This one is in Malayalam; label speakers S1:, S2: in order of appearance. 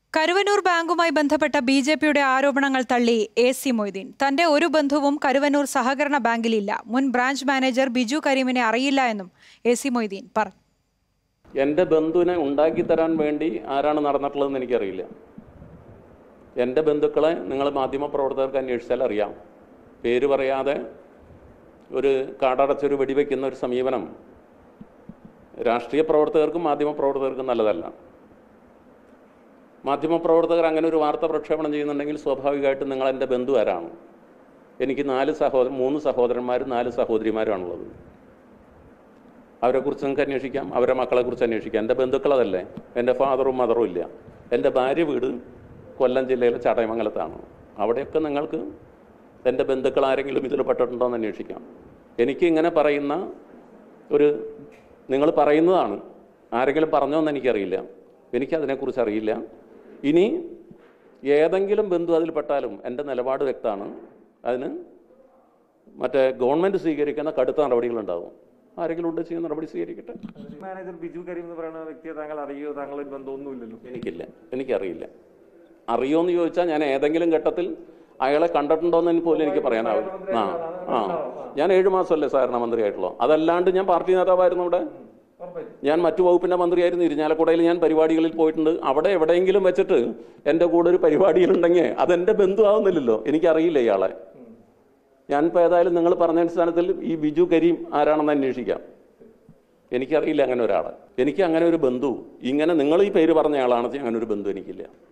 S1: കരുവന്നൂർ ബാങ്കുമായി ബന്ധപ്പെട്ട ബി ജെ പിയുടെ ആരോപണങ്ങൾ തള്ളി എ സി മൊയ്തീൻ തന്റെ ഒരു ബന്ധുവും കരുവന്നൂർ സഹകരണ ബാങ്കിലില്ല മുൻ ബ്രാഞ്ച് മാനേജർ ബിജു കരീമിനെ അറിയില്ല എന്നും എ സി മൊയ്തീൻ പറഞ്ഞു
S2: എൻ്റെ ബന്ധുവിനെ ഉണ്ടാക്കി തരാൻ വേണ്ടി ആരാണ് നടന്നിട്ടുള്ളതെന്ന് എനിക്കറിയില്ല എൻ്റെ ബന്ധുക്കളെ നിങ്ങൾ മാധ്യമപ്രവർത്തകർക്ക് അന്വേഷിച്ചാൽ അറിയാം പേര് പറയാതെ ഒരു കാടടച്ചൊരു വെടിവെക്കുന്ന ഒരു സമീപനം രാഷ്ട്രീയ പ്രവർത്തകർക്കും മാധ്യമപ്രവർത്തകർക്കും നല്ലതല്ല മാധ്യമപ്രവർത്തകർ അങ്ങനെ ഒരു വാർത്ത പ്രക്ഷേപണം ചെയ്യുന്നുണ്ടെങ്കിൽ സ്വാഭാവികമായിട്ടും നിങ്ങൾ എൻ്റെ ബന്ധു ആരാണ് എനിക്ക് നാല് സഹോദരൻ മൂന്ന് സഹോദരന്മാരും നാല് സഹോദരിമാരുമാണുള്ളത് അവരെക്കുറിച്ച് നിങ്ങൾക്ക് അന്വേഷിക്കാം അവരുടെ മക്കളെക്കുറിച്ച് അന്വേഷിക്കാം എൻ്റെ ബന്ധുക്കളതല്ലേ എൻ്റെ ഫാദറും മദറും ഇല്ല എൻ്റെ ഭാര്യ വീട് കൊല്ലം ജില്ലയിലെ ചടയമംഗലത്താണ് അവിടെയൊക്കെ നിങ്ങൾക്ക് എൻ്റെ ബന്ധുക്കൾ ആരെങ്കിലും ഇതിൽ പെട്ടിട്ടുണ്ടോ എന്ന് അന്വേഷിക്കാം എനിക്ക് ഇങ്ങനെ പറയുന്ന ഒരു നിങ്ങൾ പറയുന്നതാണ് ആരെങ്കിലും പറഞ്ഞോ എന്ന് എനിക്കറിയില്ല എനിക്കതിനെക്കുറിച്ച് അറിയില്ല ഇനി ഏതെങ്കിലും ബന്ധു അതിൽ പെട്ടാലും എൻ്റെ നിലപാട് വ്യക്തമാണ് അതിന് മറ്റേ ഗവൺമെൻറ് സ്വീകരിക്കുന്ന കടുത്ത നടപടികളുണ്ടാവും ആരെങ്കിലും ഉണ്ട് ചെയ്യുന്ന നടപടി സ്വീകരിക്കട്ടെ
S3: മാനേജർ ബിജു കരീം എന്ന് പറയുന്ന വ്യക്തിയെ താങ്കൾ അറിയോ താങ്കൾ ബന്ധമൊന്നുമില്ലല്ലോ
S2: എനിക്കില്ല എനിക്കറിയില്ല അറിയോന്ന് ചോദിച്ചാൽ ഞാൻ ഏതെങ്കിലും ഘട്ടത്തിൽ അയാളെ കണ്ടിട്ടുണ്ടോന്ന് എനിക്ക് പോലും എനിക്ക് പറയാനാവും ആ ആ ഞാൻ ഏഴ് മാസമല്ലേ സഹകരണ മന്ത്രിയായിട്ടുള്ളൂ അതല്ലാണ്ട് ഞാൻ പാർട്ടി നേതാവായിരുന്നു ഇവിടെ ഞാൻ മറ്റു വകുപ്പിന്റെ മന്ത്രിയായിരുന്നു ഇരിഞ്ഞാലക്കുടയിൽ ഞാൻ പരിപാടികളിൽ പോയിട്ടുണ്ട് അവിടെ എവിടെയെങ്കിലും വെച്ചിട്ട് എൻ്റെ കൂടെ ഒരു പരിപാടിയിലുണ്ടെങ്കിൽ അതെൻ്റെ ബന്ധു ആവുന്നില്ലല്ലോ എനിക്കറിയില്ല ഇയാളെ ഞാനിപ്പോൾ ഏതായാലും നിങ്ങൾ പറഞ്ഞ അടിസ്ഥാനത്തിൽ ഈ ബിജു കരീം ആരാണെന്ന് അന്വേഷിക്കാം എനിക്കറിയില്ല അങ്ങനെ ഒരാളെ എനിക്ക് അങ്ങനെ ഒരു ബന്ധു ഇങ്ങനെ നിങ്ങൾ ഈ പേര് പറഞ്ഞ ആളാണെങ്കിൽ അങ്ങനെ ഒരു ബന്ധു എനിക്കില്ല